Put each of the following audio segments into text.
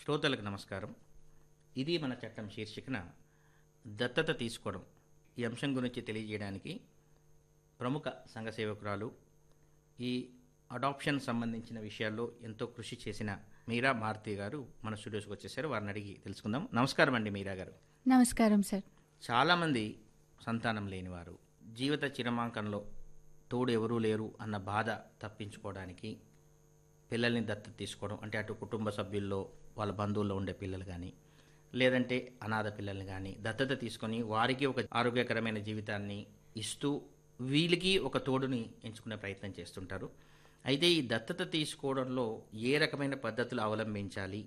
శ్రోతలకు నమస్కారం ఇది మన చట్టం శీర్షికన దత్తత తీసుకోవడం ఈ అంశం గురించి తెలియజేయడానికి ప్రముఖ సంఘ సేవకురాలు ఈ అడాప్షన్ సంబంధించిన విషయాల్లో ఎంతో కృషి చేసిన మీరా మారుతి గారు మన స్టూడియోస్కి వచ్చేసారు వారిని అడిగి తెలుసుకుందాం నమస్కారం అండి మీరా గారు నమస్కారం సార్ చాలామంది సంతానం లేనివారు జీవిత చిరమాంకంలో తోడు ఎవరూ లేరు అన్న బాధ తప్పించుకోవడానికి పిల్లల్ని దత్తత తీసుకోవడం అంటే అటు కుటుంబ సభ్యుల్లో వాళ్ళ బంధువుల్లో ఉండే పిల్లలు కానీ లేదంటే అనాథ పిల్లల్ని కానీ దత్తత తీసుకొని వారికి ఒక ఆరోగ్యకరమైన జీవితాన్ని ఇస్తూ వీళ్ళకి ఒక తోడుని ఎంచుకునే ప్రయత్నం చేస్తుంటారు అయితే ఈ దత్తత తీసుకోవడంలో ఏ రకమైన పద్ధతులు అవలంబించాలి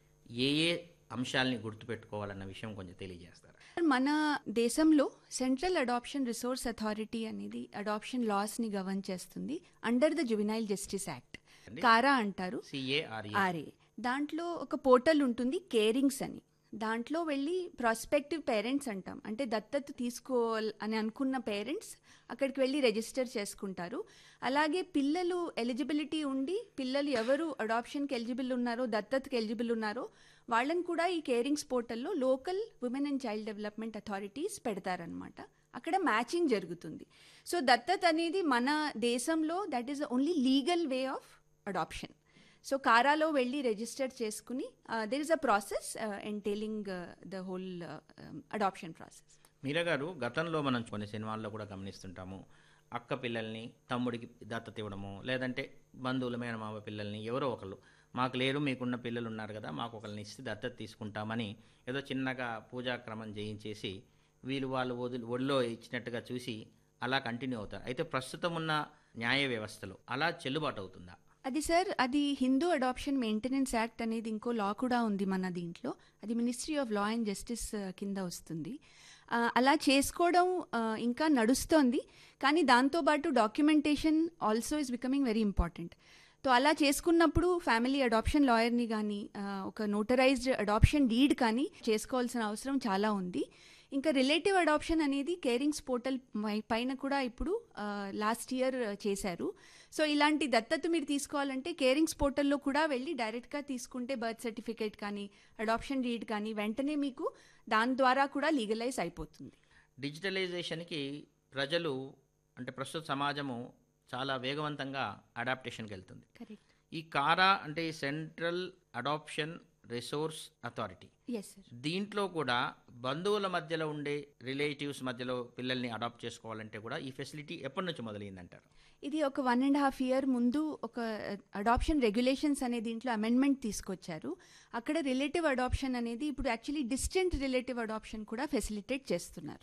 ఏ ఏ అంశాలని గుర్తుపెట్టుకోవాలన్న విషయం కొంచెం తెలియజేస్తారు మన దేశంలో సెంట్రల్ అడాప్షన్ రిసోర్స్ అథారిటీ అనేది అడాప్షన్ లాస్ ని గవర్న్ చేస్తుంది under the juvenile justice act CARA అంటారు సిఏఆర్ఏ ఆర్ఏ దాంట్లో ఒక పోర్టల్ ఉంటుంది కేరింగ్స్ అని దాంట్లో వెళ్ళి ప్రాస్పెక్టివ్ పేరెంట్స్ అంటాం అంటే దత్తత తీసుకోవాలి అని అనుకున్న పేరెంట్స్ అక్కడికి వెళ్ళి రిజిస్టర్ చేసుకుంటారు అలాగే పిల్లలు ఎలిజిబిలిటీ ఉండి పిల్లలు ఎవరు అడాప్షన్కి ఎలిజిబుల్ ఉన్నారో దత్తతకి ఎలిజిబుల్ ఉన్నారో వాళ్ళని కూడా ఈ కేరింగ్స్ పోర్టల్లో local women and child development authorities పెడతారనమాట అక్కడ మ్యాచింగ్ జరుగుతుంది సో దత్తత అనేది మన దేశంలో that is only legal way of adoption so కారాలో వెళ్ళి రిజిస్టర్ చేసుకుని there is a process entailing the whole adoption process Meera గారు గతంలో మనం కొన్ని సినిమాల్లో కూడా గమనిస్తుంటాము అక్క పిల్లల్ని తమ్ముడికి దత్తత ఇవ్వడము లేదంటే బంధువుల మేనమామ పిల్లల్ని ఎవరో ఒకళ్ళు మాకు లేరు మీకున్న పిల్లలు ఉన్నారు కదా మాకు ఒకరిని ఇస్తే దత్తత తీసుకుంటామని ఏదో చిన్నగా పూజాక్రమం చేయించేసి వీళ్ళు వాళ్ళు వదిలి ఒడిలో ఇచ్చినట్టుగా చూసి అలా కంటిన్యూ అవుతారు అయితే ప్రస్తుతం ఉన్న న్యాయ వ్యవస్థలో అలా చెల్లుబాటు అవుతుందా అది సార్ అది హిందూ అడాప్షన్ మెయింటెనెన్స్ యాక్ట్ అనేది ఇంకో లా కూడా ఉంది మన దీంట్లో అది ministry of law and justice కింద వస్తుంది ఆ, అలా చేసుకోవడం ఆ, ఇంకా నడుస్తోంది కానీ దాంతోపాటు documentation also is becoming very important so అలా చేసుకున్నప్పుడు ఫ్యామిలీ అడాప్షన్ లాయర్ని కానీ ఆ, ఒక నోటరైజ్డ్ అడాప్షన్ డీడ్ కానీ చేసుకోవాల్సిన అవసరం చాలా ఉంది ఇంకా రిలేటివ్ అడాప్షన్ అనేది కేరింగ్స్ పోర్టల్ పైన కూడా ఇప్పుడు లాస్ట్ ఇయర్ చేశారు సో ఇలాంటి దత్తత మీరు తీసుకోవాలంటే కేరింగ్స్ పోర్టల్లో కూడా వెళ్ళి డైరెక్ట్గా తీసుకుంటే బర్త్ సర్టిఫికేట్ కానీ అడాప్షన్ డీడ్ కానీ వెంటనే మీకు దాని ద్వారా కూడా లీగలైజ్ అయిపోతుంది డిజిటలైజేషన్కి ప్రజలు అంటే ప్రస్తుత సమాజము చాలా వేగవంతంగా అడాప్టేషన్కి వెళ్తుంది కరెక్ట్ ఈ కారా అంటే central adoption resource authority yes sir దీంట్లో కూడా బంధువుల మధ్యలో ఉండే రిలేటివ్స్ మధ్యలో పిల్లల్ని అడాప్ట్ చేసుకోవాలంటే కూడా ఈ ఫెసిలిటీ ఎప్పటి నుంచి మొదలైందంటారు ఇది ఒక వన్ అండ్ హాఫ్ ఇయర్ ముందు ఒక అడాప్షన్ రెగ్యులేషన్స్ అనే దీంట్లో అమెండ్మెంట్ తీసుకొచ్చారు అక్కడ రిలేటివ్ అడాప్షన్ అనేది ఇప్పుడు యాక్చువల్లీ డిస్టెంట్ రిలేటివ్ అడాప్షన్ కూడా ఫెసిలిటేట్ చేస్తున్నారు